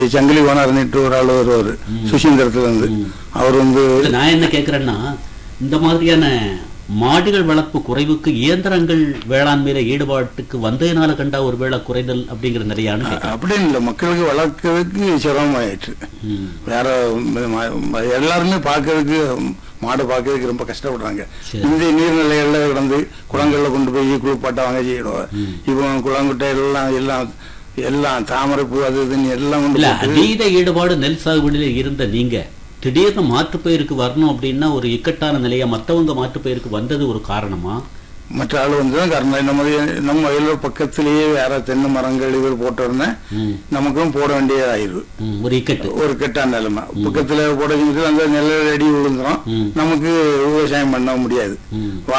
சங்கிலி ஓனர்னிட்டு ஒரு ஆள் வருவார் சுசீந்திரத்துல இருந்து அவர் வந்து இல்ல, நான் என்ன கேக்குறேன்னா இந்த மாதிரியான மாடுகள் வளர்ப்பு குறைவுக்கு இயந்திரங்கள் வேளாண்மையில ஈடுபாட்டுக்கு வந்ததுனால கண்டா ஒருவேளை குறைதல் அப்படிங்கிற நிறையான்னு கேக்குறேன். அப்படின்னு இல்லை மக்களுக்கு வளர்க்கறதுக்கு சிரமமாயிடுச்சு ம். வேற ம- ம- எல்லாருமே பார்க்கறதுக்கு மாடு பார்க்கறதுக்கு ரொம்ப கஷ்டப்படுறாங்க சரி. இந்த நீர்நிலைகள்ல கிடந்து குளங்கள்ல கொண்டு போய் குளிப்பாட்டவாங்க செய்யணும் இப்போ குளங்குட்டை எல்லாம் எல்லாம் எல்லாம் தாமரை பூ அது இதுன்னு எல்லாம் கொண்டு இல்ல போட்டு அதீத ஈடுபாடு நெல் சாகுபடியில இருந்த நீங்க திடீர்னு மாற்றுப்பயிருக்கு வரணும் அப்படின்னா ஒரு இக்கட்டான நிலையா மத்தவங்க மாற்றுப்பயிருக்கு வந்தது ஒரு காரணமா மற்ற ஆள் வந்து தான் காரணம் நம்ம நம்ம வயலூர் பக்கத்திலேயே வேற தென்னை மரங்கள் இது போட்டோம்னா ம். நமக்கும் போட வேண்டியதாயிருது ம், ஒரு இக்கட்டு ஒரு கெட்டான நிலைமை பக்கத்துல போட செஞ்சுட்டு அந்த நெல் அடி விழுந்துரும் ம். நமக்கு விவசாயம் பண்ண முடியாது ம்.